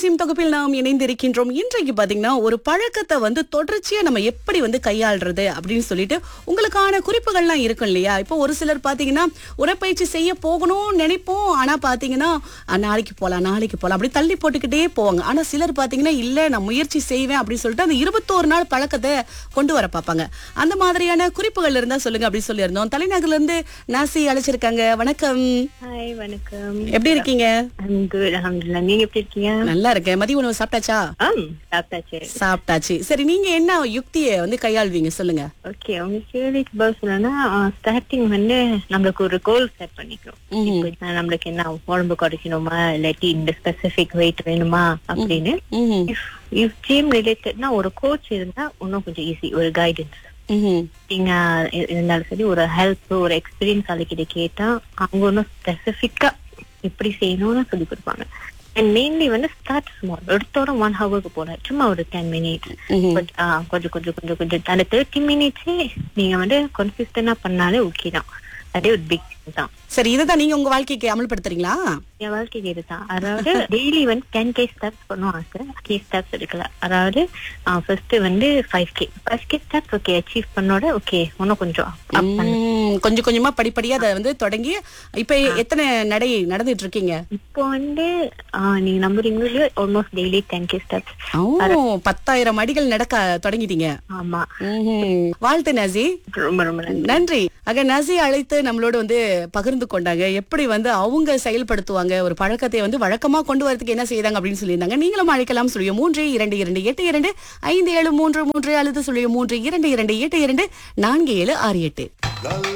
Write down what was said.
அதிசயம் தொகுப்பில் நாம் இணைந்திருக்கின்றோம் இன்றைக்கு பாத்தீங்கன்னா ஒரு பழக்கத்தை வந்து தொடர்ச்சியா நம்ம எப்படி வந்து கையாள்றது அப்படின்னு சொல்லிட்டு உங்களுக்கான குறிப்புகள்லாம் இருக்கும் இல்லையா இப்போ ஒரு சிலர் பாத்தீங்கன்னா உடற்பயிற்சி செய்ய போகணும்னு நினைப்போம் ஆனா பாத்தீங்கன்னா "அஹ், நாளைக்கு போலாம் நாளைக்கு போலாம் அப்படி தள்ளி போட்டுக்கிட்டே போவாங்க ஆனா சிலர் பாத்தீங்கன்னா இல்ல நான் முயற்சி செய்வேன் அப்படின்னு சொல்லிட்டு அந்த இருபத்தோரு நாள் பழக்கத்தை கொண்டு வர பார்ப்பாங்க அந்த மாதிரியான குறிப்புகள் இருந்தா சொல்லுங்க அப்படின்னு சொல்லியிருந்தோம் தலைநகர்ல இருந்து நாசி அழைச்சிருக்காங்க வணக்கம் ஹாய் வணக்கம் எப்படி இருக்கீங்க I'm good அல்ஹம்துலில்லாஹ் நீங்க எப்படி இருக்கீங்க நல்லா இருக்கேன் மதிய உணவு சாப்பிட்டாச்சா ஆம் சாப்பிட்டாச்சு சாப்பிட்டாச்சு சரி நீங்க என்ன யுக்தியை வந்து கையாள்வீங்க சொல்லுங்க ஓகே உங்க கேள்விக்கு பதில் சொல்லணும்னா ஸ்டார்டிங் வந்து நம்மளுக்கு ஒரு கோல் செட் பண்ணிக்கணும் ம்ஹும். இப்போ நம்மளுக்கு என்ன உடம்பு குறைக்கணுமா இல்லாட்டி இந்த ஸ்பெசிபிக் வெயிட் வேணுமா அப்படின்னு ம்ஹும். இஃப் ஜிம் ரிலேட்டட்னா ஒரு கோச் இருந்தா இன்னும் கொஞ்சம் ஈஸி ஒரு கைடன்ஸ் ம்ஹும். நீங்க இ- இருந்தாலும் சரி ஒரு ஹெல்ப் ஒரு எக்ஸ்பீரியன்ஸ் ஆளுக்கிட்ட கேட்டா அவங்க ஒன்றும் ஸ்பெசிஃபிக்கா இப்படி செய்யணும்னு சொல்லி கொடுப்பாங்க அண்ட் மெயின்லி வந்து ஸ்டார்ட் ஸ்மால் எடுத்தோட ஒன் ஹவருக்கு போல சும்மா ஒரு டென் மினிட்ஸ் ம்ஹும். கொஞ்சம் கொஞ்சம் கொஞ்சம் கொஞ்சம் அந்த தேர்ட்டி மினிட்ஸே நீங்க வந்து கன்சிஸ்டன்டா பண்ணாலே ஓகே தான் அதே ஒரு பிக் தான் சரி இதுதான் நீங்க உங்க வாழ்க்கைக்கு அமல்படுத்துறீங்களா என் வாழ்க்கைக்கு இதுதான் அதாவது டெய்லி வந்து டென் கே ஸ்டெப்ஸ் பண்ணும் ஆசை கே ஸ்டெப்ஸ் எடுக்கல அதாவது ஃபர்ஸ்ட் வந்து five K five K steps okay achieve பண்ணோட ஓகே இன்னும் கொஞ்சம் up பண்ணு. ம், கொஞ்சம் கொஞ்சமா படிப்படியா அதை வந்து தொடங்கி இப்ப எத்தனை நடை நடந்துட்டு இருக்கீங்க இப்போ வந்து ஆஹ், நீங்க நம்புறீங்களோ almost daily ten K steps ஓ பத்தாயிரம் அடிகள் நடக்க தொடங்கிட்டீங்க ஆமா ம்ஹும். வாழ்த்து நசி ரொம்ப ரொம்ப நன்றி நன்றி ஆக நசி அழைத்து நம்மளோட வந்து பகிர்ந்து கொண்டாங்க எப்படி வந்து அவங்க செயல்படுத்துவாங்க ஒரு பழக்கத்தை வந்து வழக்கமா கொண்டு வரதுக்கு என்ன செய்தாங்க அப்படின்னு சொல்லியிருந்தாங்க நீங்களும் அழைக்கலாம் சொல்லிய மூன்று இரண்டு இரண்டு எட்டு இரண்டு ஐந்து ஏழு மூன்று மூன்று அல்லது சொல்லிய மூன்று இரண்டு இரண்டு எட்டு இரண்டு நான்கு ஏழு ஆறு எட்டு